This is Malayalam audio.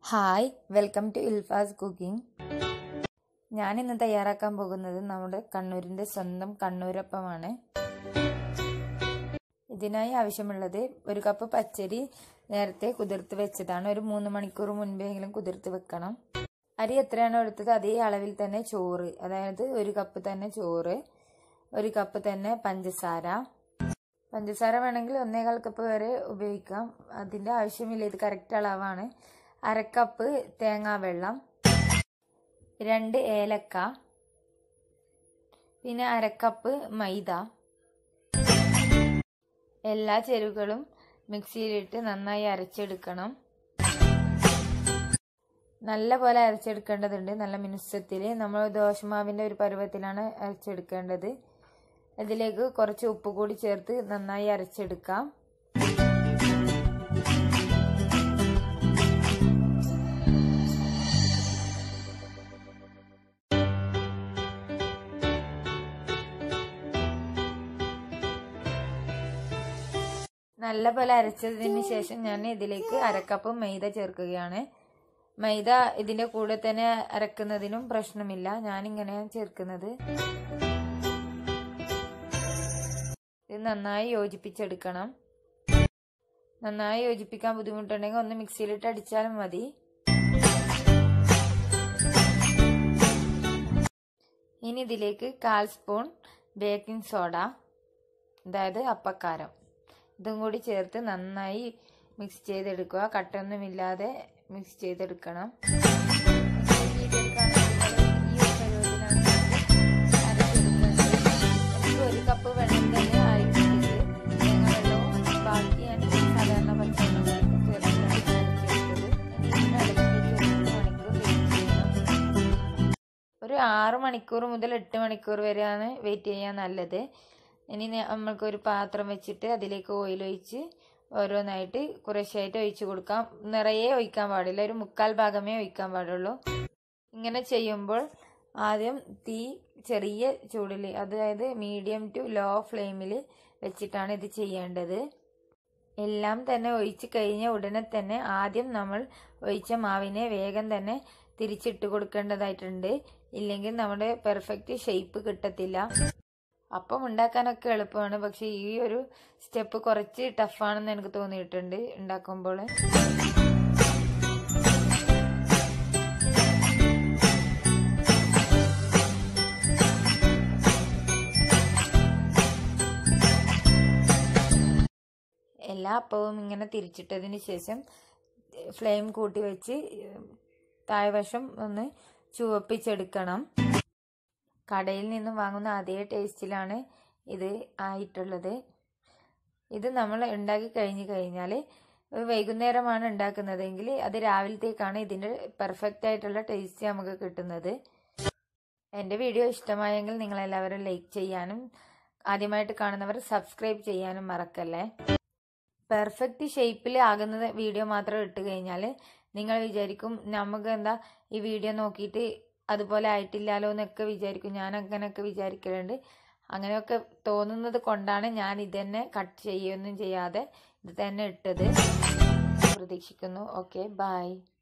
hi welcome to Ilfas cooking ഞാൻ ഇന്ന് തയ്യാറാക്കാൻ പോകുന്നത് നമ്മുടെ കണ്ണൂരിൻ്റെ സ്വന്തം കണ്ണൂരപ്പമാണ് ഇതിനായി ആവശ്യമുള്ളത് ഒരു കപ്പ് പച്ചരി നേരത്തെ കുതിർത്ത് വെച്ചതാണ് ഒരു മൂന്ന് മണിക്കൂർ മുൻപെങ്കിലും കുതിർത്ത് വെക്കണം അരി എത്രയാണോ എടുത്തത് അതേ അളവിൽ തന്നെ ചോറ് അതായത് ഒരു കപ്പ് തന്നെ ചോറ് ഒരു കപ്പ് തന്നെ പഞ്ചസാര പഞ്ചസാര വേണമെങ്കിൽ ഒന്നേകാൽ കപ്പ് വരെ ഉപയോഗിക്കാം അതിൻ്റെ ആവശ്യമില്ല ഇത് കറക്റ്റ് അളവാണ് അരക്കപ്പ് തേങ്ങാ വെള്ളം രണ്ട് ഏലക്ക പിന്നെ അരക്കപ്പ് മൈദ എല്ലാ ചേരുവകളും മിക്സിയിലിട്ട് നന്നായി അരച്ചെടുക്കണം നല്ല പോലെ അരച്ചെടുക്കേണ്ടതുണ്ട് നല്ല മിനുസത്തിൽ നമ്മൾ ദോശമാവിൻ്റെ ഒരു പരുവത്തിലാണ് അരച്ചെടുക്കേണ്ടത് ഇതിലേക്ക് കുറച്ച് ഉപ്പ് കൂടി ചേർത്ത് നന്നായി അരച്ചെടുക്കാം നല്ല പോലെ അരച്ചതിന് ശേഷം ഞാൻ ഇതിലേക്ക് അരക്കപ്പ് മൈദ ചേർക്കുകയാണ് മൈദ ഇതിന്റെ കൂടെ തന്നെ അരക്കുന്നതിനും പ്രശ്നമില്ല ഞാനിങ്ങനെയാണ് ചേർക്കുന്നത് ഇത് നന്നായി യോജിപ്പിച്ചെടുക്കണം നന്നായി യോജിപ്പിക്കാൻ ബുദ്ധിമുട്ടുണ്ടെങ്കിൽ ഒന്ന് മിക്സിയിലിട്ട് അടിച്ചാലും മതി ഇനി ഇതിലേക്ക് കാൽ സ്പൂൺ ബേക്കിംഗ് സോഡ അതായത് അപ്പക്കാരം ഇതും കൂടി ചേർത്ത് നന്നായി മിക്സ് ചെയ്തെടുക്കുക കട്ടൊന്നുമില്ലാതെ മിക്സ് ചെയ്തെടുക്കണം ഒരു കപ്പ് വെള്ളം തന്നെ ആയിട്ടുണ്ട് തേങ്ങ വെള്ളവും ബാക്കി ഞാൻ സാധാരണ പച്ചവെള്ളം ഒരു ആറ് മണിക്കൂർ മുതൽ എട്ട് മണിക്കൂർ വരെയാണ് വെയിറ്റ് ചെയ്യാൻ നല്ലത് ഇനി നമ്മൾക്ക് ഒരു പാത്രം വെച്ചിട്ട് അതിലേക്ക് ഓയിൽ ഒഴിച്ച് ഓരോന്നായിട്ട് കുറേശ്ശായിട്ട് ഒഴിച്ച് കൊടുക്കാം നിറയെ ഒഴിക്കാൻ പാടില്ല ഒരു മുക്കാൽ ഭാഗമേ ഒഴിക്കാൻ പാടുള്ളൂ ഇങ്ങനെ ചെയ്യുമ്പോൾ ആദ്യം തീ ചെറിയ ചൂടിൽ അതായത് മീഡിയം ടു ലോ ഫ്ലെയിമിൽ വെച്ചിട്ടാണ് ഇത് ചെയ്യേണ്ടത് എല്ലാം തന്നെ ഒഴിച്ച് കഴിഞ്ഞ ഉടനെ തന്നെ ആദ്യം നമ്മൾ ഒഴിച്ച മാവിനെ വേഗം തന്നെ തിരിച്ചിട്ട് കൊടുക്കേണ്ടതായിട്ടുണ്ട് ഇല്ലെങ്കിൽ നമ്മുടെ പെർഫെക്റ്റ് ഷേപ്പ് കിട്ടത്തില്ല അപ്പം ഉണ്ടാക്കാനൊക്കെ എളുപ്പമാണ് പക്ഷെ ഈ ഒരു സ്റ്റെപ്പ് കുറച്ച് ടഫാണെന്ന് എനിക്ക് തോന്നിയിട്ടുണ്ട് ഉണ്ടാക്കുമ്പോൾ എല്ലാ അപ്പവും ഇങ്ങനെ തിരിച്ചിട്ടതിന് ശേഷം ഫ്ലെയിം കൂട്ടി വെച്ച് താഴ്വശം ഒന്ന് ചുവപ്പിച്ചെടുക്കണം കടയിൽ നിന്നും വാങ്ങുന്ന അതേ ടേസ്റ്റിലാണ് ഇത് ആയിട്ടുള്ളത് ഇത് നമ്മൾ ഉണ്ടാക്കി കഴിഞ്ഞ് കഴിഞ്ഞാൽ വൈകുന്നേരമാണ് ഉണ്ടാക്കുന്നതെങ്കിൽ അത് രാവിലത്തേക്കാണ് ഇതിൻ്റെ പെർഫെക്റ്റ് ആയിട്ടുള്ള ടേസ്റ്റ് നമുക്ക് കിട്ടുന്നത് എൻ്റെ വീഡിയോ ഇഷ്ടമായെങ്കിൽ നിങ്ങളെല്ലാവരും ലൈക്ക് ചെയ്യാനും ആദ്യമായിട്ട് കാണുന്നവർ സബ്സ്ക്രൈബ് ചെയ്യാനും മറക്കല്ലേ പെർഫെക്റ്റ് ഷേപ്പിൽ ആകുന്ന വീഡിയോ മാത്രം ഇട്ട് കഴിഞ്ഞാൽ നിങ്ങൾ വിചാരിക്കും നമുക്ക് എന്താ ഈ വീഡിയോ നോക്കിയിട്ട് അതുപോലെ ആയിട്ടില്ലല്ലോ എന്നൊക്കെ വിചാരിക്കും ഞാൻ അങ്ങനെയൊക്കെ വിചാരിക്കലുണ്ട് അങ്ങനെയൊക്കെ തോന്നുന്നത് കൊണ്ടാണ് ഞാൻ ഇതന്നെ കട്ട് ചെയ്യുകയൊന്നും ചെയ്യാതെ ഇത് തന്നെ ഇട്ടത് പ്രതീക്ഷിക്കുന്നു ഓക്കെ ബൈ